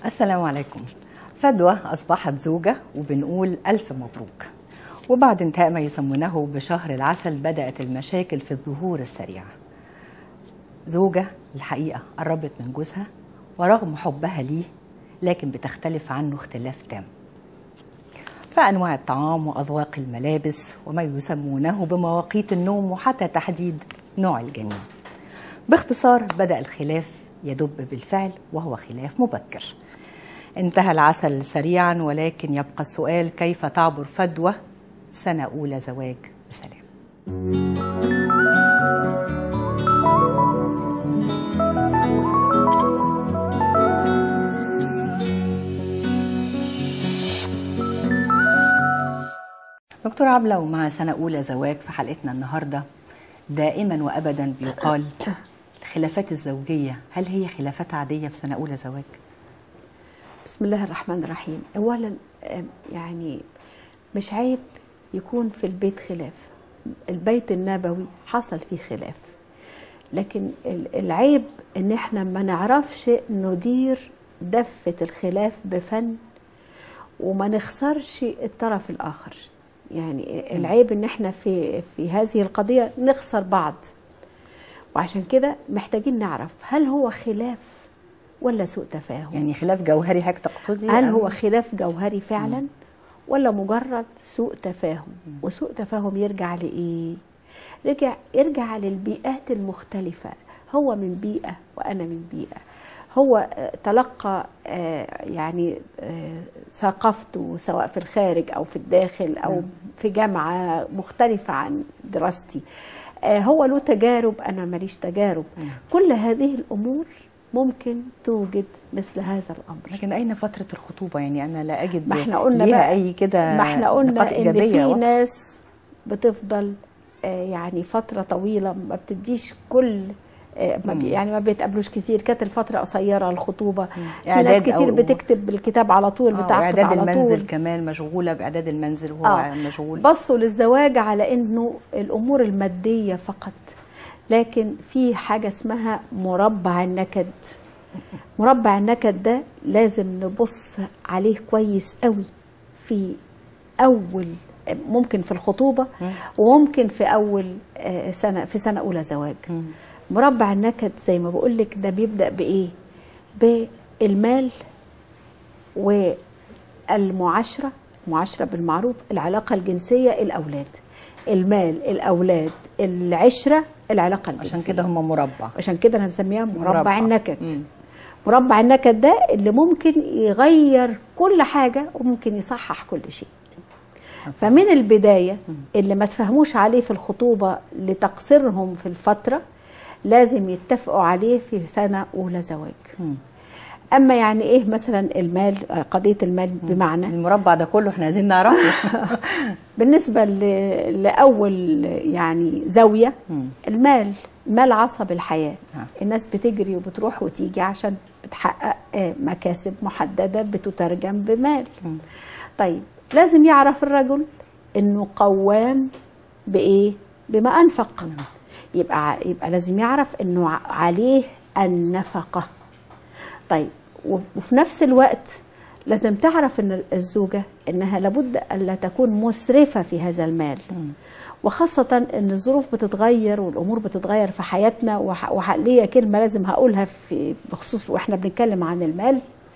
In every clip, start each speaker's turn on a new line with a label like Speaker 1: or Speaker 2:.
Speaker 1: السلام عليكم فدوى أصبحت زوجة وبنقول ألف مبروك وبعد انتهاء ما يسمونه بشهر العسل بدأت المشاكل في الظهور السريع زوجة الحقيقة قربت من جوزها ورغم حبها ليه لكن بتختلف عنه اختلاف تام فأنواع الطعام وأذواق الملابس وما يسمونه بمواقيت النوم وحتى تحديد نوع الجنين باختصار بدأ الخلاف يدب بالفعل وهو خلاف مبكر انتهى العسل سريعا ولكن يبقى السؤال كيف تعبر فدوى سنة أولى زواج بسلام دكتور عبلة ومع سنة أولى زواج في حلقتنا النهاردة دائما وأبدا بيقال الخلافات الزوجية هل هي خلافات عادية في سنة أولى زواج؟
Speaker 2: بسم الله الرحمن الرحيم اولا آه، يعني مش عيب يكون في البيت خلاف البيت النبوي حصل فيه خلاف لكن ال- العيب ان احنا ما نعرفش ندير دفة الخلاف بفن وما نخسرش الطرف الاخر يعني العيب ان احنا في في هذه القضية نخسر بعض وعشان كده محتاجين نعرف هل هو خلاف ولا سوء تفاهم
Speaker 1: يعني خلاف جوهري حضرتك تقصدي
Speaker 2: هل
Speaker 1: أم-
Speaker 2: هو خلاف جوهري فعلا ولا مجرد سوء تفاهم وسوء تفاهم يرجع لايه رجع يرجع للبيئات المختلفه هو من بيئه وانا من بيئه هو آه، تلقى آه، يعني آه، ثقافته سواء في الخارج او في الداخل او في جامعه مختلفه عن دراستي آه، هو له تجارب انا ماليش تجارب كل هذه الامور ممكن توجد مثل هذا الامر
Speaker 1: لكن أين فترة الخطوبة يعني أنا لا أجد
Speaker 2: ما احنا قلنا
Speaker 1: ليها
Speaker 2: بقى
Speaker 1: أي كده
Speaker 2: ما احنا
Speaker 1: نقاط
Speaker 2: قلنا ان
Speaker 1: إيجابية
Speaker 2: في
Speaker 1: واضحة.
Speaker 2: ناس بتفضل آه، يعني فتره طويله ما بتديش كل آه، ما بي يعني ما بيتقابلوش كتير كانت الفتره قصيره الخطوبه في ناس
Speaker 1: إعداد
Speaker 2: كتير
Speaker 1: أو-
Speaker 2: بتكتب بالكتاب على طول
Speaker 1: آه،
Speaker 2: بتعقد
Speaker 1: وإعداد
Speaker 2: على
Speaker 1: المنزل
Speaker 2: طول
Speaker 1: كمان مشغولة بإعداد المنزل وهو
Speaker 2: آه.
Speaker 1: مشغول
Speaker 2: بصوا للزواج على انه الامور الماديه فقط لكن في حاجه اسمها مربع النكد مربع النكد ده لازم نبص عليه كويس قوي في اول ممكن في الخطوبه وممكن في اول آه، سنه في سنه اولى زواج مربع النكد زي ما بقول لك ده بيبدا بايه بالمال والمعاشره معاشره بالمعروف العلاقه الجنسيه الاولاد المال الاولاد العشره العلاقه الجنسيه
Speaker 1: عشان كده هم مربع
Speaker 2: عشان كده انا مسميها مربع,
Speaker 1: مربع.
Speaker 2: النكد
Speaker 1: مم.
Speaker 2: مربع النكد ده اللي ممكن يغير كل حاجه وممكن يصحح كل شيء فمن البدايه اللي ما تفهموش عليه في الخطوبه لتقصيرهم في الفتره لازم يتفقوا عليه في سنه اولى زواج
Speaker 1: مم.
Speaker 2: اما يعني ايه مثلا المال آه، قضيه المال بمعنى
Speaker 1: المربع ده كله احنا عايزين نعرفه
Speaker 2: بالنسبة ل- لأول يعني زاوية
Speaker 1: مم.
Speaker 2: المال مال عصب الحياة
Speaker 1: ها.
Speaker 2: الناس بتجري وبتروح وتيجي عشان بتحقق آه، مكاسب محددة بتترجم بمال
Speaker 1: مم.
Speaker 2: طيب لازم يعرف الرجل انه قوام بايه بما انفق يبقى ع- يبقى لازم يعرف انه ع- عليه النفقه طيب و- وفي نفس الوقت لازم تعرف ان الزوجه انها لابد الا تكون مسرفه في هذا المال وخاصة ان الظروف بتتغير والامور بتتغير في حياتنا وح- وح- ليا كلمة لازم هقولها في بخصوص واحنا بنتكلم عن المال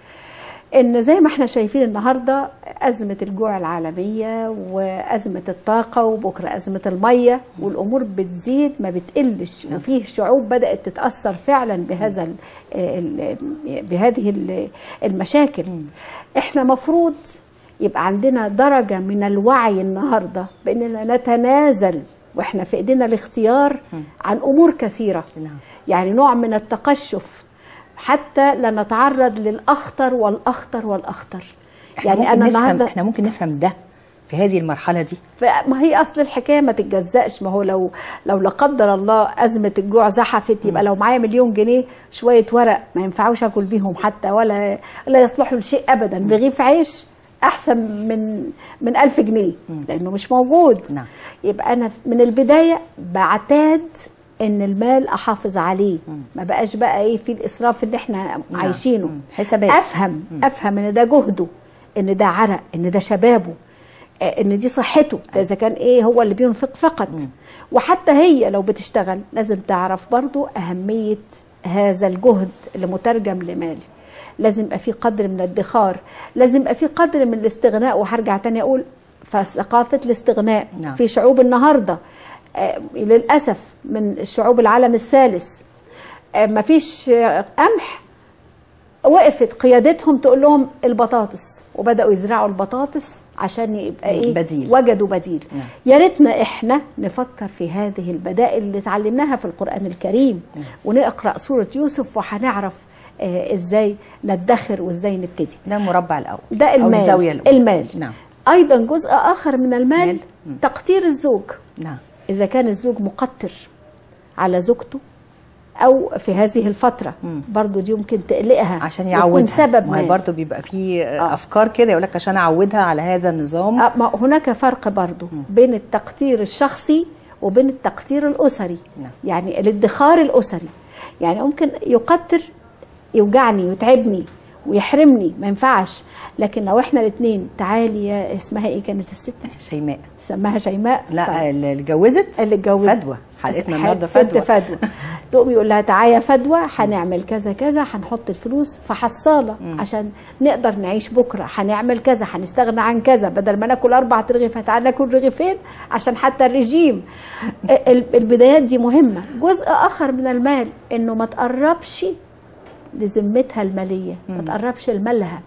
Speaker 2: ان زي ما احنا شايفين النهارده ازمه الجوع العالميه وازمه الطاقه وبكره ازمه الميه والامور بتزيد ما بتقلش وفيه شعوب بدات تتاثر فعلا بهذا ال ال بهذه ال- المشاكل احنا مفروض يبقى عندنا درجه من الوعي النهارده باننا نتنازل واحنا في ايدينا الاختيار عن امور كثيره
Speaker 1: نعم.
Speaker 2: يعني نوع من التقشف حتى لا نتعرض للاخطر والاخطر والاخطر
Speaker 1: احنا
Speaker 2: يعني
Speaker 1: ممكن
Speaker 2: انا
Speaker 1: نفهم
Speaker 2: النهارده
Speaker 1: احنا ممكن نفهم ده في هذه المرحلة دي
Speaker 2: ما هي اصل الحكايه ما تتجزأش ما هو لو لو لا قدر الله ازمه الجوع زحفت يبقى لو معايا مليون جنيه شويه ورق ما ينفعوش اكل بيهم حتى ولا لا يصلحوا لشيء ابدا رغيف عيش احسن من من ألف جنيه لانه مش موجود
Speaker 1: نعم.
Speaker 2: يبقى انا من البدايه بعتاد ان المال احافظ عليه ما بقاش بقى ايه في الاسراف اللي احنا عايشينه
Speaker 1: مم. حسابات.
Speaker 2: افهم افهم ان ده جهده ان ده عرق ان ده شبابه آه، ان دي صحته ده اذا كان ايه هو اللي بينفق فقط وحتى هي لو بتشتغل لازم تعرف برضو اهميه هذا الجهد اللي مترجم لمال لازم يبقى في قدر من الادخار لازم يبقى في قدر من الاستغناء وهرجع تاني اقول فثقافه الاستغناء
Speaker 1: نعم.
Speaker 2: في شعوب النهارده آه، للاسف من شعوب العالم الثالث آه، مفيش آه، قمح وقفت قيادتهم تقول لهم البطاطس وبداوا يزرعوا البطاطس عشان يبقى ايه
Speaker 1: بديل.
Speaker 2: وجدوا بديل
Speaker 1: نعم.
Speaker 2: يا ريتنا احنا نفكر في هذه البدائل اللي اتعلمناها في القران الكريم ونقرا سوره يوسف وهنعرف آه ازاي ندخر وازاي نبتدي
Speaker 1: ده المربع الاول
Speaker 2: ده
Speaker 1: أو
Speaker 2: المال
Speaker 1: الزاويه الاولى
Speaker 2: المال
Speaker 1: نعم
Speaker 2: ايضا جزء اخر من المال
Speaker 1: مال. مم.
Speaker 2: تقتير الزوج
Speaker 1: نعم
Speaker 2: إذا كان الزوج مقتر على زوجته أو في هذه الفترة
Speaker 1: مم.
Speaker 2: برضو دي ممكن تقلقها
Speaker 1: عشان
Speaker 2: يكون
Speaker 1: يعودها
Speaker 2: سبب
Speaker 1: ما هي
Speaker 2: ما
Speaker 1: برضه بيبقى في
Speaker 2: آه.
Speaker 1: افكار كده يقول لك عشان اعودها على هذا النظام
Speaker 2: آه، ما هناك فرق برضو بين التقتير الشخصي وبين التقتير الأسري
Speaker 1: نعم.
Speaker 2: يعني الادخار الأسري يعني ممكن يقتر يوجعني ويتعبني ويحرمني ما ينفعش لكن لو احنا الاثنين تعالي يا اسمها ايه كانت الست
Speaker 1: شيماء
Speaker 2: سماها شيماء
Speaker 1: لا
Speaker 2: طيب.
Speaker 1: اللي اتجوزت
Speaker 2: اللي اتجوزت
Speaker 1: فدوى حلقتنا
Speaker 2: ست
Speaker 1: النهارده
Speaker 2: ست
Speaker 1: فدوى
Speaker 2: فدوى تقوم يقول لها تعالى يا فدوى هنعمل كذا كذا هنحط الفلوس في حصاله عشان نقدر نعيش بكره هنعمل كذا هنستغنى عن كذا بدل ما ناكل اربع رغيف تعالى ناكل رغيفين عشان حتى الرجيم ال- البدايات دي مهمه جزء اخر من المال انه ما تقربش لذمتها الماليه ما تقربش لمالها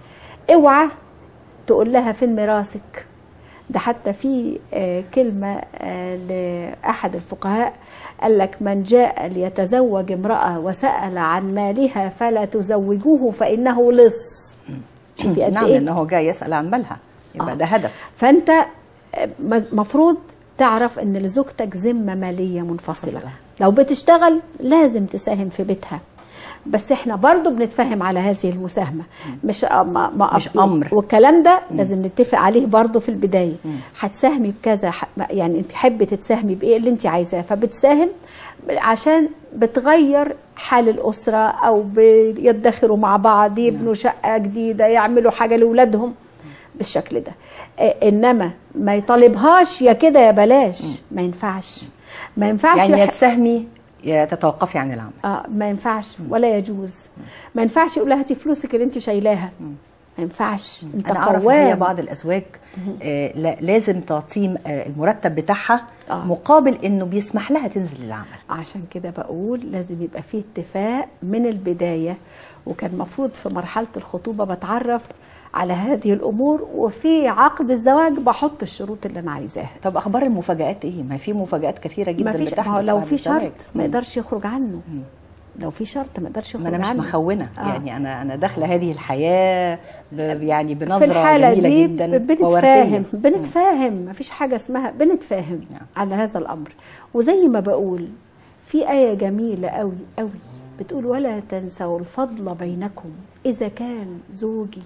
Speaker 2: اوعى تقول لها فين ميراثك ده حتى في آه، كلمة آه، لأحد الفقهاء قال لك من جاء ليتزوج امرأة وسأل عن مالها فلا تزوجوه فإنه لص شوفي قد
Speaker 1: نعم
Speaker 2: إيه
Speaker 1: لانه هو جاي يسال عن مالها يبقى
Speaker 2: آه.
Speaker 1: ده هدف
Speaker 2: فأنت آه، مز- مفروض تعرف ان لزوجتك ذمه ماليه منفصله
Speaker 1: منفصلة.
Speaker 2: لو بتشتغل لازم تساهم في بيتها بس احنا برضو بنتفاهم على هذه المساهمه مش ما ما
Speaker 1: مش أمر.
Speaker 2: والكلام ده لازم نتفق عليه برضو في البدايه هتساهمي بكذا ح- يعني انت حبي تتساهمي بايه اللي انت عايزاه فبتساهم عشان بتغير حال الاسره او بيدخروا مع بعض يبنوا شقه جديده يعملوا حاجه لاولادهم بالشكل ده آه، انما ما يطالبهاش يا كده يا بلاش ما ينفعش ما ينفعش
Speaker 1: يعني يا
Speaker 2: يح-
Speaker 1: تساهمي يا تتوقفي عن العمل
Speaker 2: اه ما ينفعش ولا يجوز ما ينفعش يقول لها هاتي فلوسك اللي انت شايلاها ما ينفعش انت
Speaker 1: انا اعرف ان هي
Speaker 2: قوام
Speaker 1: بعض الازواج آه لا- لازم تعطيه آه المرتب بتاعها
Speaker 2: آه.
Speaker 1: مقابل انه بيسمح لها تنزل العمل
Speaker 2: عشان كده بقول لازم يبقى فيه اتفاق من البداية وكان مفروض في مرحلة الخطوبة بتعرف على هذه الأمور وفي عقد الزواج بحط الشروط اللي أنا عايزاها
Speaker 1: طب اخبار المفاجات ايه ما في مفاجات كثيره جدا
Speaker 2: ما فيش ما هو
Speaker 1: بتحدث
Speaker 2: لو
Speaker 1: بعد
Speaker 2: في
Speaker 1: الزواج.
Speaker 2: شرط ما
Speaker 1: مم.
Speaker 2: يقدرش يخرج عنه لو في شرط ما يقدرش يخرج
Speaker 1: ما انا مش
Speaker 2: عنه
Speaker 1: مخونه
Speaker 2: آه.
Speaker 1: يعني انا انا داخله هذه الحياه ب يعني بنظره
Speaker 2: في الحالة
Speaker 1: جميله
Speaker 2: دي
Speaker 1: جدا
Speaker 2: بنتفاهم
Speaker 1: ووردية.
Speaker 2: بنتفاهم مفيش حاجة اسمها بنتفاهم
Speaker 1: نعم.
Speaker 2: على هذا الأمر وزي ما بقول في آية جميلة قوي قوي بتقول ولا تنسوا الفضل بينكم إذا كان زوجي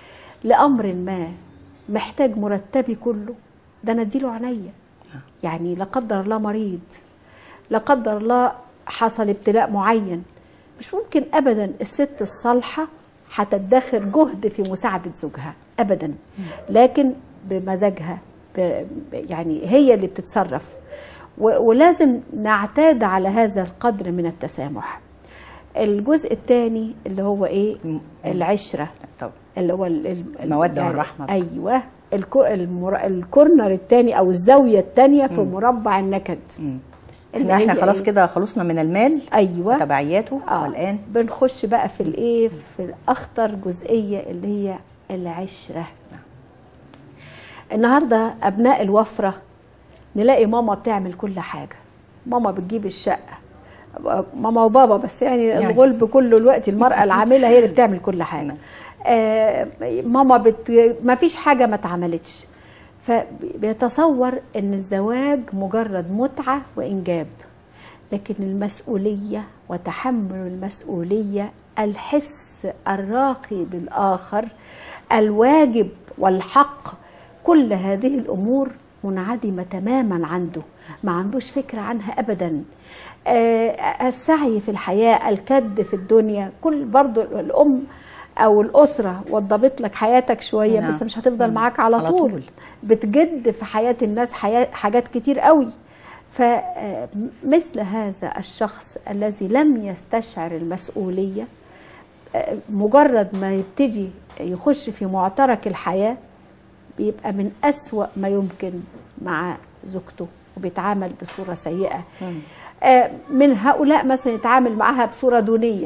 Speaker 2: لأمر ما محتاج مرتبي كله ده أنا أديله عينيا يعني لا قدر الله مريض لا قدر الله حصل ابتلاء معين مش ممكن ابدا الست الصالحه هتدخر جهد في مساعده زوجها ابدا لكن بمزاجها ب- يعني هي اللي بتتصرف و- ولازم نعتاد على هذا القدر من التسامح الجزء الثاني اللي هو ايه
Speaker 1: م-
Speaker 2: العشره
Speaker 1: طب
Speaker 2: اللي هو ال- ال-
Speaker 1: المودة
Speaker 2: يعني
Speaker 1: والرحمة.
Speaker 2: ايوه الكو- المر... الكورنر الثاني او الزاويه الثانيه في مربع النكد
Speaker 1: مم.
Speaker 2: اللي
Speaker 1: احنا احنا
Speaker 2: هي
Speaker 1: خلاص
Speaker 2: إيه؟
Speaker 1: كده خلصنا من المال
Speaker 2: ايوه
Speaker 1: وتبعياته
Speaker 2: آه.
Speaker 1: والان
Speaker 2: بنخش بقى في الايه في الاخطر جزئيه اللي هي العشره النهارده ابناء الوفره نلاقي ماما بتعمل كل حاجه ماما بتجيب الشقه ماما وبابا بس يعني,
Speaker 1: يعني.
Speaker 2: يعني. الغلب كله الوقت المراه العامله هي اللي بتعمل كل حاجه
Speaker 1: نعم.
Speaker 2: آه ماما بت ما فيش حاجه ما اتعملتش فبيتصور ان الزواج مجرد متعه وانجاب لكن المسؤوليه وتحمل المسؤوليه الحس الراقي بالاخر الواجب والحق كل هذه الامور منعدمة تماما عنده ما عندوش فكرة عنها أبدا آه، السعي في الحياة الكد في الدنيا كل برضو الأم أو الأسرة وضبط لك حياتك شوية
Speaker 1: نعم.
Speaker 2: بس مش هتفضل
Speaker 1: مم.
Speaker 2: معاك على,
Speaker 1: على
Speaker 2: طول.
Speaker 1: طول.
Speaker 2: بتجد في حياة الناس حياة حاجات كتير قوي فمثل هذا الشخص الذي لم يستشعر المسؤولية آه، مجرد ما يبتدي يخش في معترك الحياة بيبقى من أسوأ ما يمكن مع زوجته وبيتعامل بصورة سيئة آه، من هؤلاء مثلا يتعامل معها بصورة دونية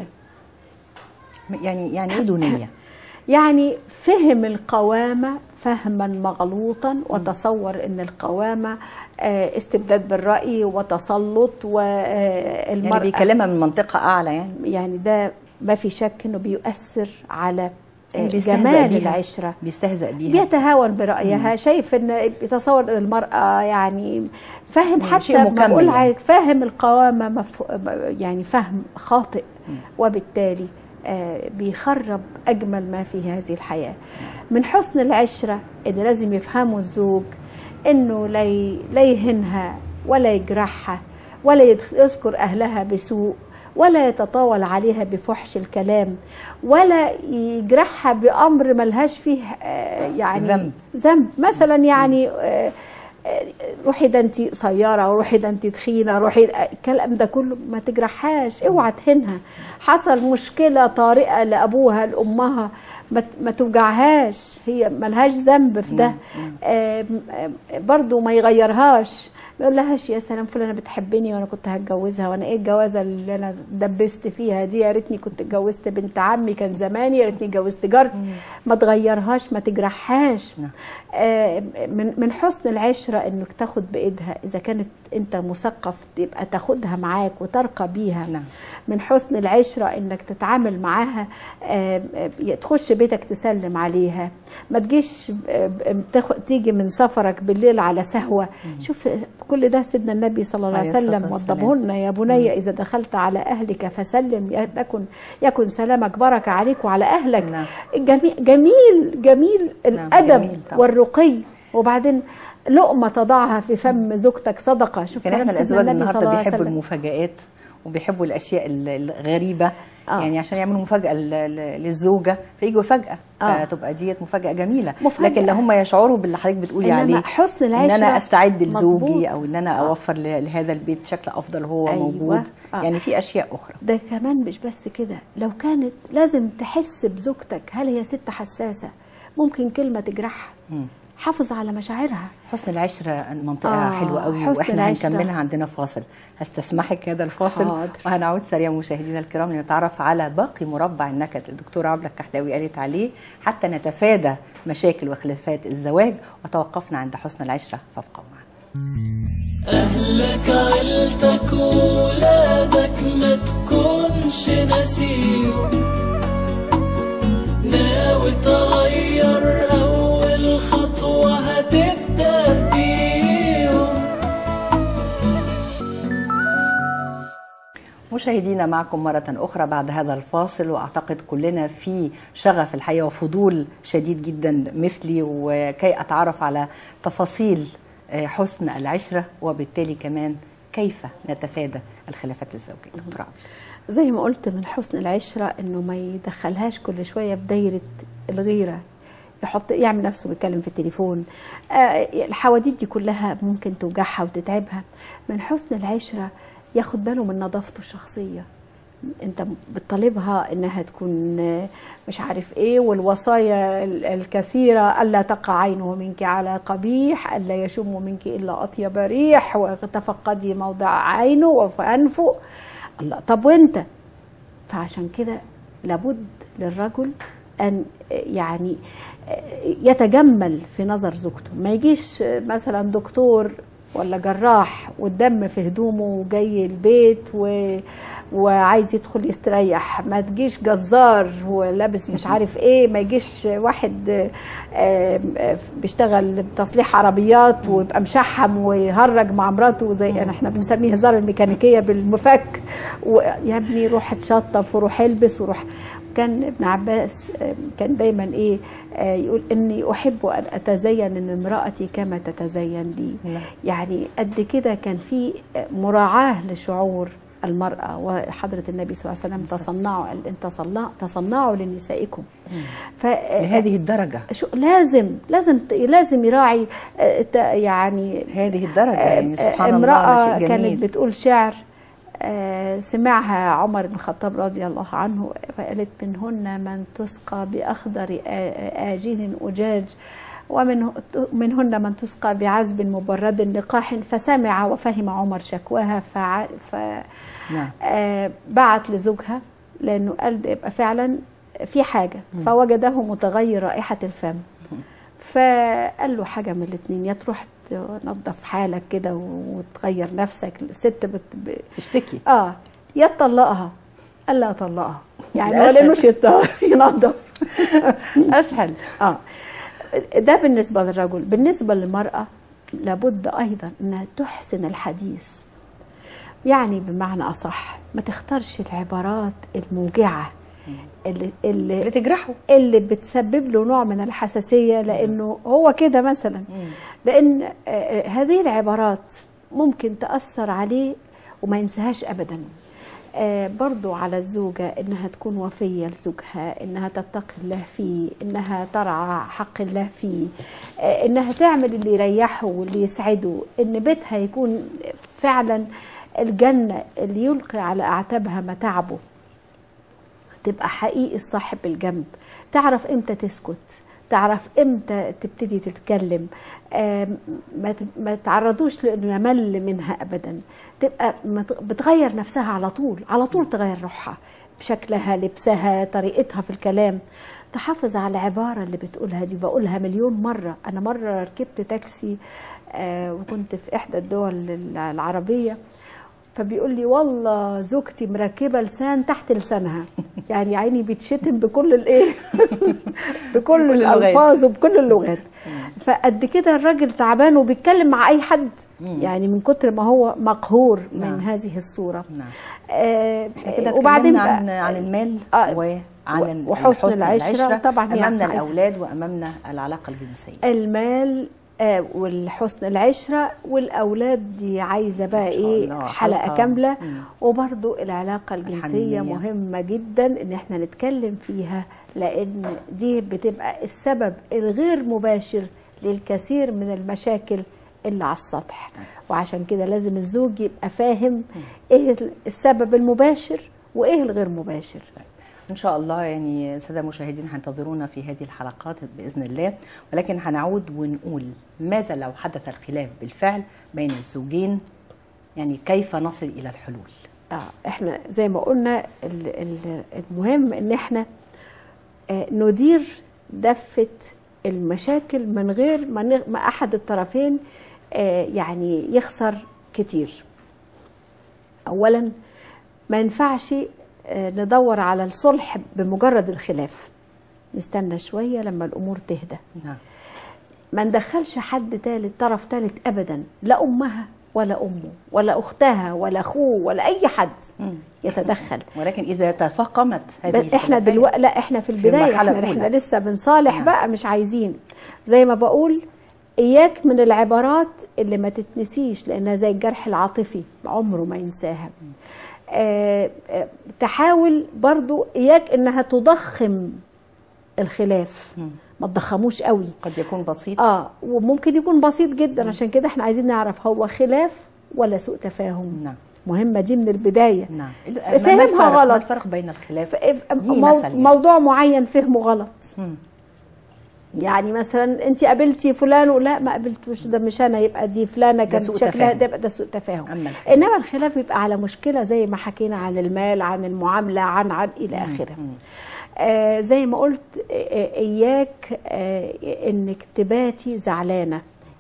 Speaker 1: يعني يعني ايه دونيه
Speaker 2: يعني فهم القوامة فهما مغلوطا وتصور ان القوامة آه، استبداد بالرأي وتسلط والمرأة
Speaker 1: يعني بيكلمها من منطقه اعلى يعني
Speaker 2: يعني ده ما في شك انه بيؤثر على آه،
Speaker 1: يعني بيستهزأ
Speaker 2: جمال
Speaker 1: بيها.
Speaker 2: العشرة
Speaker 1: بيستهزأ بيها
Speaker 2: بيتهاون برأيها شايف ان بيتصور ان المرأة يعني فاهم
Speaker 1: مم،
Speaker 2: حتى
Speaker 1: شيء
Speaker 2: ما
Speaker 1: مكمل
Speaker 2: بقول
Speaker 1: يعني.
Speaker 2: عليك فاهم القوامة مفهو يعني فهم خاطئ وبالتالي آه، بيخرب أجمل ما في هذه الحياة من حسن العشرة اللي لازم يفهمه الزوج إنه لا ي- لا يهنها ولا يجرحها ولا يذ- يذكر أهلها بسوء ولا يتطاول عليها بفحش الكلام ولا يجرحها بأمر ملهاش فيه آه، يعني
Speaker 1: ذنب.
Speaker 2: ذنب مثلا يعني آه، آه، روحي ده انت قصيره روحي ده انت تخينه روحي الكلام ده كله ما تجرحهاش اوعى تهنها حصل مشكله طارئه لابوها لامها ما ت- ما توجعهاش هي ملهاش ذنب في ده آم، آم، برضو ما يغيرهاش ما يقولهاش يا سلام فلانه بتحبني وانا كنت هتجوزها وانا ايه الجوازه اللي انا دبست فيها دي يا ريتني كنت اتجوزت بنت عمي كان زماني يا ريتني اتجوزت جارتي ما تغيرهاش ما تجرحهاش
Speaker 1: نعم.
Speaker 2: آه، من من حسن العشره انك تاخد بايدها اذا كانت انت مثقف تبقى تاخدها معاك وترقى بيها
Speaker 1: نعم.
Speaker 2: من حسن العشره انك تتعامل معاها آه، آه، تخش بيتك تسلم عليها ما تجيش آه، آه، تاخد تيجي من سفرك بالليل على سهوه شوف كل ده سيدنا النبي صلى الله عليه
Speaker 1: عليه الصلاة
Speaker 2: وسلم
Speaker 1: والسلام.
Speaker 2: وضبه لنا يا بني اذا دخلت على اهلك فسلم يكن يكن سلامك بركه عليك وعلى اهلك
Speaker 1: نعم.
Speaker 2: جميل جميل جميل الادب
Speaker 1: جميل طبعا.
Speaker 2: والرقي وبعدين لقمه تضعها في فم زوجتك صدقه شوف
Speaker 1: كان
Speaker 2: كلام
Speaker 1: احنا
Speaker 2: سيدنا
Speaker 1: الازواج
Speaker 2: النبي صلى
Speaker 1: النهارده
Speaker 2: الله عليه
Speaker 1: بيحبوا
Speaker 2: وسلم.
Speaker 1: المفاجآت وبيحبوا الاشياء ال- الغريبه
Speaker 2: آه.
Speaker 1: يعني عشان يعملوا مفاجاه ل- ل- للزوجه فيجوا فجاه
Speaker 2: آه.
Speaker 1: فتبقى ديت مفاجاه جميله
Speaker 2: مفاجأة.
Speaker 1: لكن لا هم يشعروا باللي حضرتك بتقولي
Speaker 2: إنما
Speaker 1: عليه
Speaker 2: حسن
Speaker 1: ان
Speaker 2: العشرة
Speaker 1: انا استعد
Speaker 2: مظبوط.
Speaker 1: لزوجي او ان انا
Speaker 2: آه.
Speaker 1: اوفر ل- لهذا البيت بشكل افضل هو
Speaker 2: أيوة.
Speaker 1: موجود
Speaker 2: آه.
Speaker 1: يعني في اشياء اخرى
Speaker 2: ده كمان مش بس كده لو كانت لازم تحس بزوجتك هل هي ست حساسه ممكن كلمه تجرحها حافظ على مشاعرها
Speaker 1: حسن العشرة منطقة
Speaker 2: آه،
Speaker 1: آه حلوة قوي
Speaker 2: حسن
Speaker 1: واحنا
Speaker 2: العشرة.
Speaker 1: هنكملها عندنا فاصل هستسمحك هذا الفاصل
Speaker 2: حاضر.
Speaker 1: وهنعود سريعا مشاهدينا الكرام لنتعرف على باقي مربع النكد الدكتورة عبلة الكحلاوي قالت عليه حتى نتفادى مشاكل وخلافات الزواج وتوقفنا عند حسن العشرة فابقوا معنا
Speaker 3: أهلك عيلتك ولادك ما تكونش نسيهم ناوي تغير أول خطوة هتبدأ بيهم
Speaker 1: مشاهدينا معكم مرة أخرى بعد هذا الفاصل وأعتقد كلنا في شغف الحقيقة وفضول شديد جدا مثلي وكي أتعرف على تفاصيل آه، حسن العشرة وبالتالي كمان كيف نتفادى الخلافات الزوجية دكتور عبد
Speaker 2: زي ما قلت من حسن العشرة انه ما يدخلهاش كل شوية في دايرة الغيرة يحط يعمل نفسه بيتكلم في التليفون آه الحواديت دي كلها ممكن توجعها وتتعبها من حسن العشرة ياخد باله من نظافته الشخصية انت بتطالبها انها تكون آه، مش عارف ايه والوصايا ال- الكثيره الا تقع عينه منك على قبيح الا يشم منك الا اطيب ريح وتفقدي موضع عينه وانفه الله طب وانت فعشان كده لابد للرجل ان يعني يتجمل في نظر زوجته ما يجيش مثلا دكتور ولا جراح والدم في هدومه وجاي البيت و... وعايز يدخل يستريح ما تجيش جزار ولابس مش عارف ايه ما يجيش واحد آه، آه، بيشتغل تصليح عربيات ويبقى مشحم ويهرج مع مراته زي يعني احنا بنسميه هزار الميكانيكيه بالمفك ويا ابني روح اتشطف وروح البس وروح كان ابن عباس آه، كان دايما ايه آه، يقول اني احب ان اتزين ان امراتي كما تتزين لي
Speaker 1: نعم.
Speaker 2: يعني قد كده كان في مراعاه لشعور المرأة وحضرة النبي صلى الله عليه وسلم تصنعوا قال إن تصنع تصنعوا لنسائكم ف
Speaker 1: لهذه الدرجة
Speaker 2: شو لازم لازم لازم يراعي آه، ت- يعني
Speaker 1: هذه الدرجة يعني سبحان الله
Speaker 2: امرأة
Speaker 1: ده شيء
Speaker 2: كانت
Speaker 1: جميل
Speaker 2: بتقول شعر آه، سمعها عمر بن الخطاب رضي الله عنه فقالت منهن من تسقى بأخضر آ- آجين أجاج ومن منهن من تسقى بعذب مبرد لقاح فسمع وفهم عمر شكواها فع... ف...
Speaker 1: نعم
Speaker 2: آه، بعت لزوجها لانه قال ده يبقى فعلا في حاجه فوجده متغير رائحه الفم فقال له حاجه من الاثنين يا تروح تنظف حالك كده وتغير نفسك الست بت... ب...
Speaker 1: تشتكي
Speaker 2: اه يا تطلقها قال لا اطلقها يعني
Speaker 1: للأسف.
Speaker 2: ولا انه يت- ينظف
Speaker 1: أسهل
Speaker 2: اه ده بالنسبه للرجل بالنسبه للمراه لابد ايضا انها تحسن الحديث يعني بمعنى اصح ما تختارش العبارات الموجعه اللي اللي
Speaker 1: اللي تجرحه
Speaker 2: اللي بتسبب له نوع من الحساسيه لانه هو كده مثلا لان آه، آه، هذه العبارات ممكن تاثر عليه وما ينساهاش ابدا آه، برضو على الزوجة إنها تكون وفية لزوجها إنها تتقي الله فيه إنها ترعى حق الله فيه آه، إنها تعمل اللي يريحه واللي يسعده إن بيتها يكون فعلا الجنة اللي يلقي على أعتابها متاعبه تبقى حقيقي صاحب الجنب تعرف امتى تسكت تعرف امتى تبتدي تتكلم آم، ما ت- ما تعرضوش لانه يمل منها ابدا تبقى مت- بتغير نفسها على طول على طول تغير روحها بشكلها لبسها طريقتها في الكلام تحافظ على العباره اللي بتقولها دي بقولها مليون مره انا مره ركبت تاكسي آه، وكنت في احدى الدول العربيه فبيقول لي والله زوجتي مركبه لسان تحت لسانها يعني يا عيني بيتشتم بكل الايه بكل
Speaker 1: اللغات.
Speaker 2: الالفاظ وبكل اللغات فقد كده الراجل تعبان وبيتكلم مع اي حد يعني من كتر ما هو مقهور من
Speaker 1: نعم.
Speaker 2: هذه الصوره
Speaker 1: نعم
Speaker 2: آه
Speaker 1: احنا كده
Speaker 2: وبعدين
Speaker 1: اتكلمنا عن
Speaker 2: بقى-
Speaker 1: عن المال
Speaker 2: آه،
Speaker 1: وعن
Speaker 2: وحسن
Speaker 1: الحسن
Speaker 2: العشرة. طبعاً هي
Speaker 1: امامنا
Speaker 2: عايزة-
Speaker 1: الاولاد وامامنا العلاقه الجنسيه
Speaker 2: المال آه، والحسن العشرة والأولاد دي عايزة بقى
Speaker 1: إن شاء
Speaker 2: إيه
Speaker 1: الله
Speaker 2: حلقة
Speaker 1: حلقة.
Speaker 2: كاملة
Speaker 1: مم.
Speaker 2: وبرضو العلاقة الجنسية
Speaker 1: الحميمية.
Speaker 2: مهمة جدا إن احنا نتكلم فيها لأن دي بتبقى السبب الغير مباشر للكثير من المشاكل اللي على السطح وعشان كده لازم الزوج يبقى فاهم إيه السبب المباشر وإيه الغير مباشر
Speaker 1: ان شاء الله يعني ساده المشاهدين هينتظرونا في هذه الحلقات باذن الله ولكن هنعود ونقول ماذا لو حدث الخلاف بالفعل بين الزوجين يعني كيف نصل الى الحلول
Speaker 2: اه احنا زي ما قلنا ال- ال- المهم ان احنا آه، ندير دفة المشاكل من غير ما, نغ... ما احد الطرفين آه، يعني يخسر كتير اولا ما ينفعش آه، ندور على الصلح بمجرد الخلاف نستنى شوية لما الامور تهدى
Speaker 1: نعم
Speaker 2: ما ندخلش حد تالت طرف تالت ابدا لا امها ولا امه ولا اختها ولا اخوه ولا اي حد
Speaker 1: مم.
Speaker 2: يتدخل
Speaker 1: ولكن اذا تفاقمت هذه
Speaker 2: بس احنا
Speaker 1: الخلافات
Speaker 2: دلوقتي لا احنا في البدايه
Speaker 1: المرحلة
Speaker 2: احنا,
Speaker 1: الأولى.
Speaker 2: احنا لسه بنصالح
Speaker 1: نعم.
Speaker 2: بقى مش عايزين زي ما بقول اياك من العبارات اللي ما تتنسيش لانها زي الجرح العاطفي عمره ما ينساها آه آه تحاول برضو اياك انها تضخم الخلاف
Speaker 1: مم.
Speaker 2: ما تضخموش قوي
Speaker 1: قد يكون بسيط
Speaker 2: اه وممكن يكون بسيط جدا عشان كده احنا عايزين نعرف هو خلاف ولا سوء تفاهم
Speaker 1: نعم
Speaker 2: مهمه دي من البدايه
Speaker 1: نعم
Speaker 2: فهمها
Speaker 1: ما الفرق ما
Speaker 2: غلط.
Speaker 1: الفرق بين الخلاف
Speaker 2: ف-
Speaker 1: دي
Speaker 2: مو-
Speaker 1: مثل يعني.
Speaker 2: موضوع معين فهمه غلط
Speaker 1: مم.
Speaker 2: يعني مثلا انت قابلتي فلان ولا ما قابلتوش ده مش انا يبقى دي فلانه كان
Speaker 1: سوء
Speaker 2: شكلها
Speaker 1: تفاهم.
Speaker 2: ده يبقى ده سوء تفاهم
Speaker 1: أما الخلاف.
Speaker 2: انما الخلاف بيبقى على مشكله زي ما حكينا عن المال عن المعامله عن عن الى اخره آه زي ما قلت آه، اياك آه انك تباتي زعلانه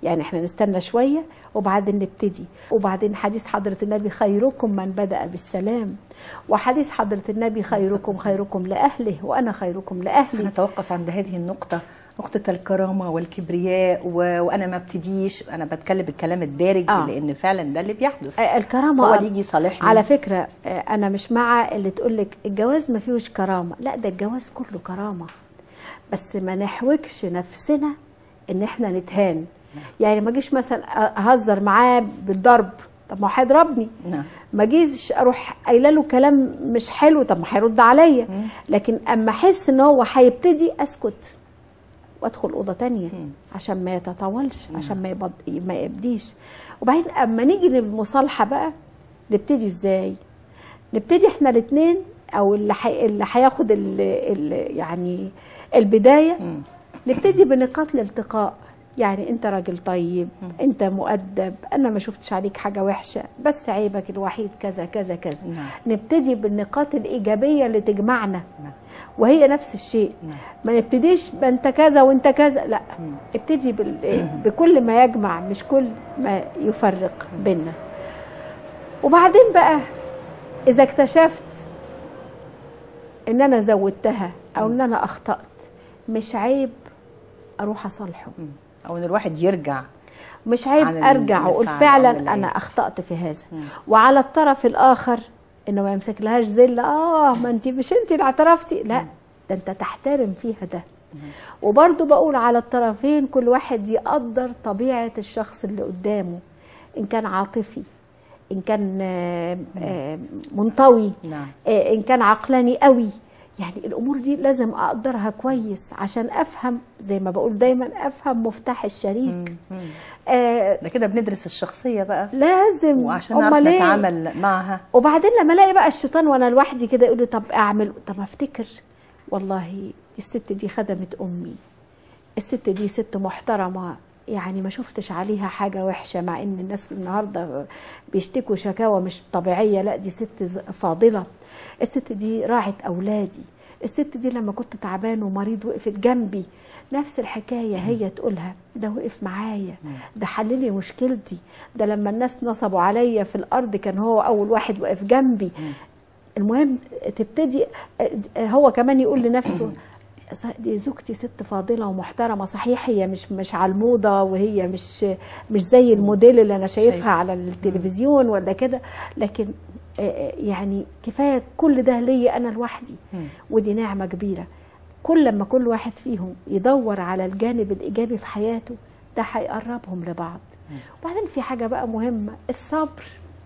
Speaker 2: يعني احنا نستنى شويه وبعدين نبتدي وبعدين حديث حضره النبي خيركم من بدا بالسلام وحديث حضره النبي خيركم خيركم لاهله وانا خيركم لاهلي
Speaker 1: نتوقف عند هذه النقطة نقطة الكرامة والكبرياء و... وأنا ما ابتديش أنا بتكلم الكلام الدارج
Speaker 2: آه.
Speaker 1: لأن فعلا ده اللي بيحدث
Speaker 2: آه، الكرامه
Speaker 1: هو اللي يجي يصالحني
Speaker 2: على فكره آه، انا مش مع اللي تقول لك الجواز ما فيهوش كرامه لا ده الجواز كله كرامه بس ما نحوجش نفسنا ان احنا نتهان يعني ما اجيش مثلا اهزر معاه بالضرب طب ما هو هيضربني
Speaker 1: نعم
Speaker 2: ما اجيش اروح قايله له كلام مش حلو طب ما هيرد عليا لكن اما احس ان هو هيبتدي اسكت وادخل اوضه تانية عشان ما يتطاولش عشان ما يبض... ما يبديش وبعدين اما نيجي للمصالحه بقى نبتدي ازاي نبتدي احنا الاثنين او اللي حي... اللي هياخد ال... ال... يعني البدايه نبتدي بنقاط الالتقاء يعني انت راجل طيب انت مؤدب انا ما شفتش عليك حاجه وحشه بس عيبك الوحيد كذا كذا كذا
Speaker 1: نعم.
Speaker 2: نبتدي بالنقاط الايجابيه اللي تجمعنا
Speaker 1: نعم.
Speaker 2: وهي نفس الشيء
Speaker 1: نعم.
Speaker 2: ما نبتديش بانت كذا وانت كذا لا ابتدي بال... بكل ما يجمع مش كل ما يفرق بيننا وبعدين بقى اذا اكتشفت ان انا زودتها او ان انا اخطات مش عيب اروح اصالحه
Speaker 1: أو إن الواحد يرجع
Speaker 2: مش عيب
Speaker 1: عن
Speaker 2: ارجع
Speaker 1: اللي
Speaker 2: واقول
Speaker 1: فعل أو
Speaker 2: فعلا
Speaker 1: اللي
Speaker 2: انا
Speaker 1: عيب.
Speaker 2: اخطات في هذا وعلى الطرف الاخر انه ما يمسك لهاش زله اه ما انت مش انت اللي اعترفتي لا ده انت تحترم فيها ده وبرضه بقول على الطرفين كل واحد يقدر طبيعه الشخص اللي قدامه ان كان عاطفي ان كان آه، آه، منطوي
Speaker 1: نعم.
Speaker 2: آه، ان كان عقلاني قوي يعني الامور دي لازم اقدرها كويس عشان افهم زي ما بقول دايما افهم مفتاح الشريك آه
Speaker 1: ده كده بندرس الشخصية بقى
Speaker 2: لازم
Speaker 1: وعشان نعرف
Speaker 2: أمال إيه؟
Speaker 1: نتعامل معها
Speaker 2: وبعدين لما الاقي بقى الشيطان وانا لوحدي كده يقول لي طب اعمل طب افتكر والله الست دي خدمت امي الست دي ست محترمه يعني ما شفتش عليها حاجه وحشه مع ان الناس النهارده بيشتكوا شكاوى مش طبيعيه لا دي ست ز- فاضله الست دي راعت اولادي الست دي لما كنت تعبان ومريض وقفت جنبي نفس الحكايه هي تقولها ده وقف معايا ده حل لي مشكلتي ده لما الناس نصبوا عليا في الارض كان هو اول واحد وقف جنبي المهم تبتدي هو كمان يقول لنفسه ص- دي زوجتي ست فاضله ومحترمه صحيح هي مش مش على الموضه وهي مش مش زي الموديل اللي انا شايفها
Speaker 1: شايفة.
Speaker 2: على التلفزيون ولا كده لكن آه، آه، يعني كفايه كل ده ليا انا لوحدي ودي نعمه كبيره كل ما كل واحد فيهم يدور على الجانب الايجابي في حياته ده هيقربهم لبعض وبعدين في حاجه بقى مهمه الصبر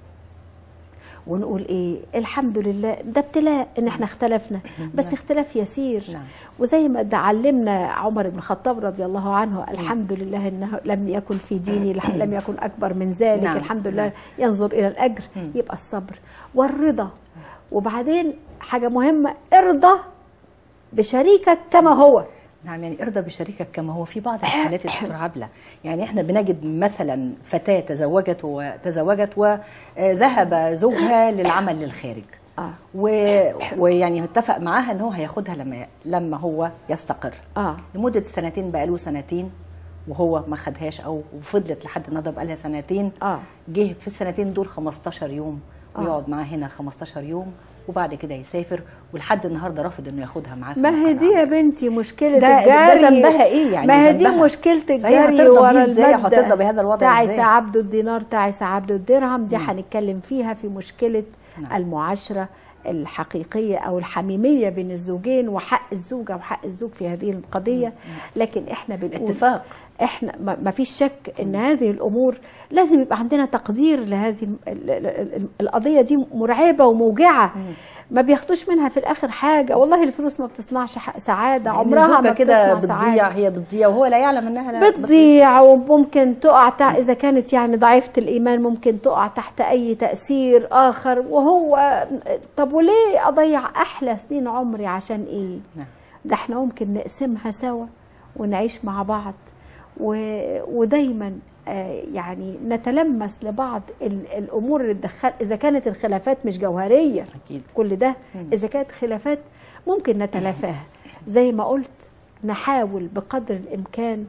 Speaker 2: ونقول ايه الحمد لله ده ابتلاء ان احنا اختلفنا بس اختلاف يسير
Speaker 1: نعم.
Speaker 2: وزي ما ده علمنا عمر بن الخطاب رضي الله عنه الحمد لله انه لم يكن في ديني لح- لم يكن اكبر من ذلك
Speaker 1: نعم.
Speaker 2: الحمد
Speaker 1: نعم.
Speaker 2: لله ينظر الى الاجر يبقى الصبر والرضا وبعدين حاجه مهمه ارضى بشريكك كما هو
Speaker 1: نعم يعني ارضى بشريكك كما هو في بعض الحالات يا دكتور عبله يعني احنا بنجد مثلا فتاه تزوجت وتزوجت وذهب زوجها للعمل للخارج
Speaker 2: اه
Speaker 1: و... ويعني اتفق معاها ان هو هياخدها لما لما هو يستقر
Speaker 2: اه
Speaker 1: لمده سنتين بقاله سنتين وهو ما خدهاش او وفضلت لحد النهارده بقالها سنتين
Speaker 2: اه
Speaker 1: جه في السنتين دول 15 يوم ويقعد معاه هنا 15 يوم وبعد كده يسافر ولحد النهارده رافض انه ياخدها معاه في
Speaker 2: ما هي دي
Speaker 1: المقر
Speaker 2: يا بنتي مشكلة
Speaker 1: ده-
Speaker 2: الجري
Speaker 1: ده ذنبها إيه يعني
Speaker 2: ما هي دي
Speaker 1: ذنبها؟
Speaker 2: مشكلة
Speaker 1: فهي
Speaker 2: الجري
Speaker 1: هترضى
Speaker 2: ورا
Speaker 1: بيه إزاي؟
Speaker 2: المادة
Speaker 1: هترضى بهذا الوضع
Speaker 2: تعس
Speaker 1: إزاي؟
Speaker 2: عبد الدينار تعس عبد الدرهم دي هنتكلم فيها في مشكلة
Speaker 1: نعم.
Speaker 2: المعاشرة الحقيقية أو الحميمية بين الزوجين وحق الزوجة وحق الزوج في هذه القضية لكن إحنا بنقول
Speaker 1: اتفاق.
Speaker 2: احنا ما ما فيش شك ان هذه الامور لازم يبقى عندنا تقدير لهذه ال- ال- ال- ال- القضيه دي مرعبه وموجعه ما بياخدوش منها في الاخر حاجه والله الفلوس ما بتصنعش ح- سعاده
Speaker 1: يعني
Speaker 2: عمرها
Speaker 1: الزوجة
Speaker 2: ما
Speaker 1: كده
Speaker 2: بتصنع
Speaker 1: بتضيع
Speaker 2: سعادة.
Speaker 1: هي بتضيع وهو لا يعلم انها لا
Speaker 2: بتضيع وممكن تقع تحت اذا كانت يعني ضعيفه الايمان ممكن تقع تحت اي تاثير اخر وهو طب وليه اضيع احلى سنين عمري عشان ايه
Speaker 1: نعم.
Speaker 2: ده احنا ممكن نقسمها سوا ونعيش مع بعض و... ودايما آه، يعني نتلمس لبعض ال- الامور اللي تدخل اذا كانت الخلافات مش جوهريه
Speaker 1: اكيد
Speaker 2: كل ده اذا كانت خلافات ممكن نتلافاها زي ما قلت نحاول بقدر الامكان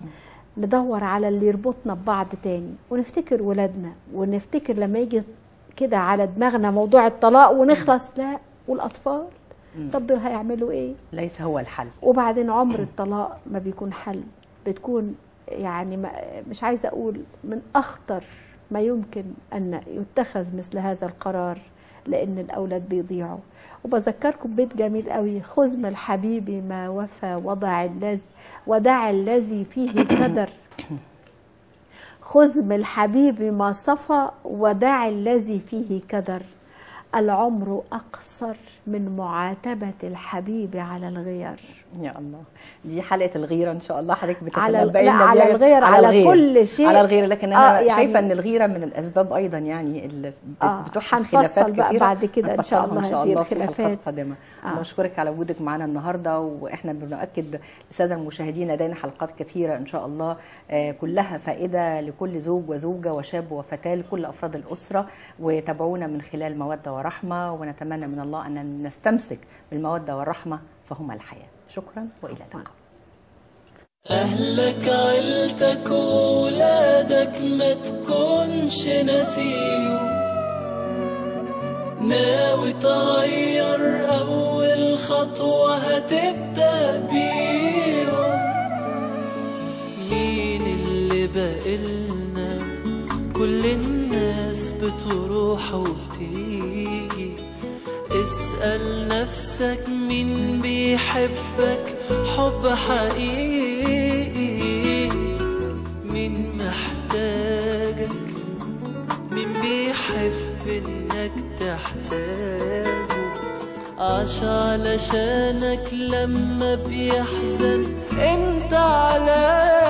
Speaker 2: ندور على اللي يربطنا ببعض تاني ونفتكر ولادنا ونفتكر لما يجي كده على دماغنا موضوع الطلاق ونخلص لا والاطفال طب دول هيعملوا ايه
Speaker 1: ليس هو الحل
Speaker 2: وبعدين عمر الطلاق ما بيكون حل بتكون يعني ما مش عايزه اقول من اخطر ما يمكن ان يتخذ مثل هذا القرار لان الاولاد بيضيعوا وبذكركم بيت جميل قوي خذ من الحبيب ما وفى وضع الذي ودع الذي فيه كدر خذ من الحبيب ما صفى ودع الذي فيه كدر العمر اقصر من معاتبه الحبيب على الغير
Speaker 1: يا الله دي حلقه الغيره ان شاء الله حضرتك
Speaker 2: على
Speaker 1: بتتنبئي
Speaker 2: لا
Speaker 1: لنا
Speaker 2: على
Speaker 1: بيها.
Speaker 2: الغير على, كل شيء
Speaker 1: على الغيره لكن انا
Speaker 2: آه، يعني-
Speaker 1: شايفه ان الغيره من الاسباب ايضا يعني اللي بت-
Speaker 2: آه،
Speaker 1: بتحدث
Speaker 2: هنفصل
Speaker 1: خلافات
Speaker 2: بقى
Speaker 1: كثيره
Speaker 2: بعد كده إن شاء
Speaker 1: هنفصلها
Speaker 2: الله
Speaker 1: ان شاء
Speaker 2: هذه
Speaker 1: الله في حلقات
Speaker 2: الخلافات.
Speaker 1: قادمه
Speaker 2: آه.
Speaker 1: انا بشكرك على وجودك معنا النهارده واحنا بنؤكد للساده المشاهدين لدينا حلقات كثيره ان شاء الله آه، كلها فائده لكل زوج وزوجه وشاب وفتاه لكل افراد الاسره وتابعونا من خلال موده ورحمه ونتمنى من الله ان نستمسك بالموده والرحمه فهما الحياه شكرا والى اللقاء
Speaker 3: أهلك عيلتك وولادك ما تكونش نسيهم ناوي تغير أول خطوة هتبدأ بيهم مين اللي بقلنا كل الناس بتروح وبتيجي اسأل نفسك مين بيحبك حب حقيقي مين محتاجك مين بيحب انك تحتاجه عاش علشانك لما بيحزن انت على